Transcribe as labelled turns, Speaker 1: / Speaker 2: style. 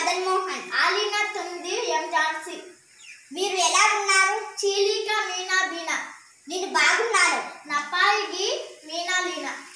Speaker 1: మదన్ మోహన్
Speaker 2: ఆలీనా తొమ్మిది ఎం ఝాన్సీ
Speaker 1: మీరు ఎలా ఉన్నారు
Speaker 2: చీలిక మీనా బీనా
Speaker 1: నేను బాగున్నాను
Speaker 2: నపాయిగి మీనా లీనా